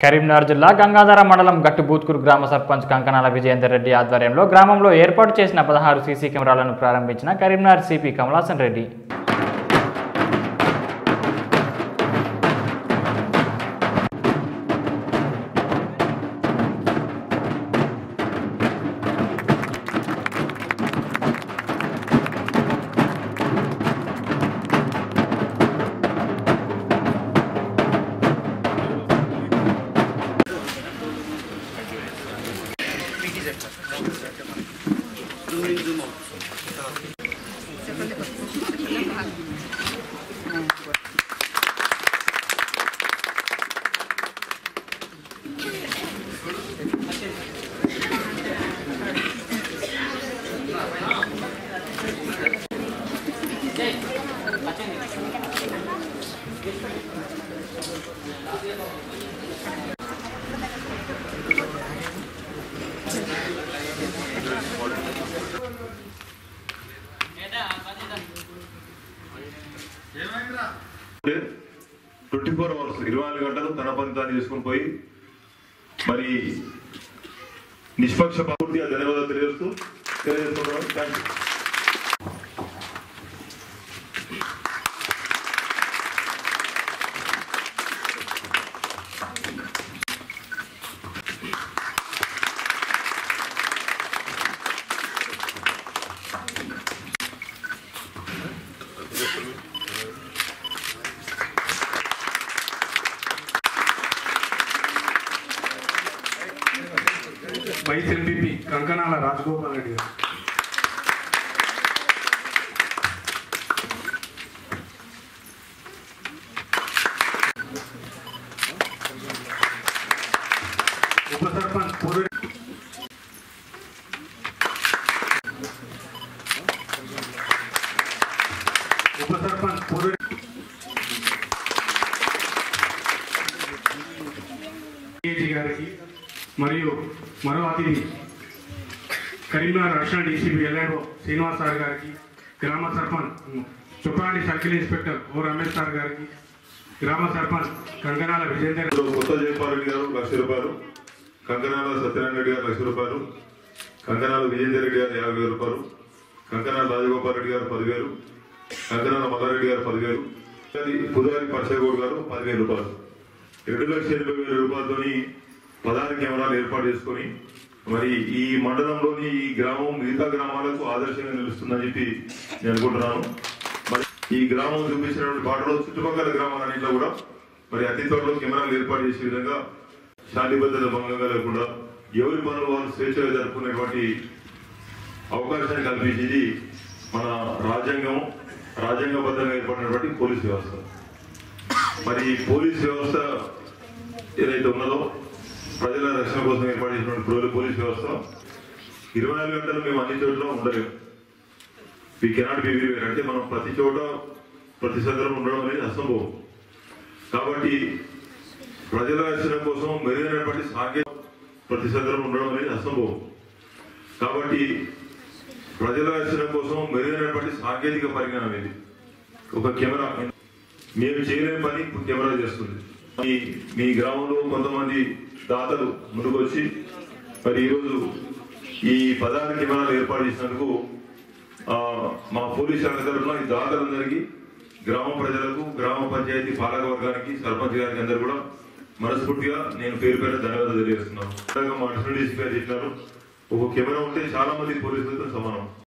కరీంనగర్ జిల్లా గంగాధర మండలం గట్టు బూత్కూరు గ్రామ సర్పంచ్ కంకనాల విజయేందర్ రెడ్డి ఆధ్వర్యంలో గ్రామంలో ఏర్పాటు చేసిన పదహారు సీసీ కెమెరాలను ప్రారంభించిన Karimnagar CP Kamalasan Reddy twenty four hours ఇరవై నాలుగు గంటలు తన పని తాను చేసుకుని పోయి మరి నిష్పక్ష పూర్తిగా ధన్యవాదాలు తెలియజేస్తూ తెలియజేస్తున్నాను thank you vice MPP Kankanala Rajagopal Reddy garu ఉప సర్పంచ్ పూర్వ ఉప సర్పంచ్ పూర్వ ఏజీ గారికి మరియు మరో అతిథి Karimnagar additional DCP LRO Srinivas sir garu గ్రామ సర్పంచ్ చుక్కాండి circle inspector O Ramesh sir garu గ్రామ సర్పంచ్ కంకనాల విజేందర్ ఇప్పుడు కొత్త జయపాల్ రెడ్డి గారు లక్ష రూపాయలు కంకనాల సత్యనారాయణ రెడ్డి గారు లక్ష రూపాయలు కంకనాల విజేందర్ రెడ్డి గారు యాభై వేల రూపాయలు కంకనాల రాజగోపాల్ రెడ్డి గారు పదివేలు కంకనాల మల్లారెడ్డి గారు పదివేలు అది పుదారి పరశగౌడ్ గారు పదివేల రూపాయలు రెండు లక్షల ఎనభై వేల రూపాయలతోని పదహారు కెమెరాలు ఏర్పాటు చేసుకొని మరి ఈ మండలంలోని ఈ గ్రామం మిగతా గ్రామాలకు ఆదర్శంగా నిలుస్తుందని చెప్పి నేను అనుకుంటున్నాను మరి ఈ గ్రామం చూపించినటువంటి పాటలో చుట్టుపక్కల గ్రామాలన్నింటిలో కూడా మరి అతి త్వరలో కెమెరాలు ఏర్పాటు చేసే విధంగా శాంతి భద్రత భంగంగా లేకుండా ఎవరి పనులు వాళ్ళు స్వేచ్ఛగా జరుపుకునేటువంటి అవకాశాన్ని కల్పించింది మన రాజ్యాంగం రాజ్యాంగబద్ధంగా ఏర్పడినటువంటి పోలీస్ వ్యవస్థ మరి ఈ పోలీస్ వ్యవస్థ ఏదైతే ఉన్నదో ప్రజల రక్షణ కోసం ఏర్పాటు చేసినటువంటి ప్రో- పోలీస్ వ్యవస్థ ఇరవై నాలుగు గంటలు మేము అన్ని చోట్ల ఉండలేము వి కెనాట్ బి వేర్ అంటే మనం ప్రతి చోట ప్రతి సందర్భం ఉండడం అనేది అసంభవం కాబట్టి ప్రజల రక్షణ కోసం మెరుగైనటువంటి సాంకేతిక ప్రతి సందర్భం ఉండడం అనేది అసంభవం కాబట్టి ప్రజల రక్షణ కోసం మెరుగైనటువంటి సాంకేతిక పరిజ్ఞానం ఇది ఒక కెమెరా మేము చేయలేని పని కెమెరా చేస్తుంది మీ మీ గ్రామంలో కొంతమంది దాతలు ముందుకొచ్చి మరి ఈరోజు ఈ పదహారు కెమెరాలు ఏర్పాటు చేసినందుకు ఆ, మా పోలీస్ శాఖ తరఫున ఈ దాతలందరికీ గ్రామ ప్రజలకు గ్రామ పంచాయతీ పాలక వర్గానికి సర్పంచ్ గారికి అందరు కూడా మనస్ఫూర్తిగా నేను పేరు పేరు ధన్యవాదాలు తెలియజేస్తున్నాను ఇందాక మా అడిషనల్ డీసీ గారు చెప్పినారు ఒక కెమెరా ఉంటే చాలా మంది పోలీసులతో సమానం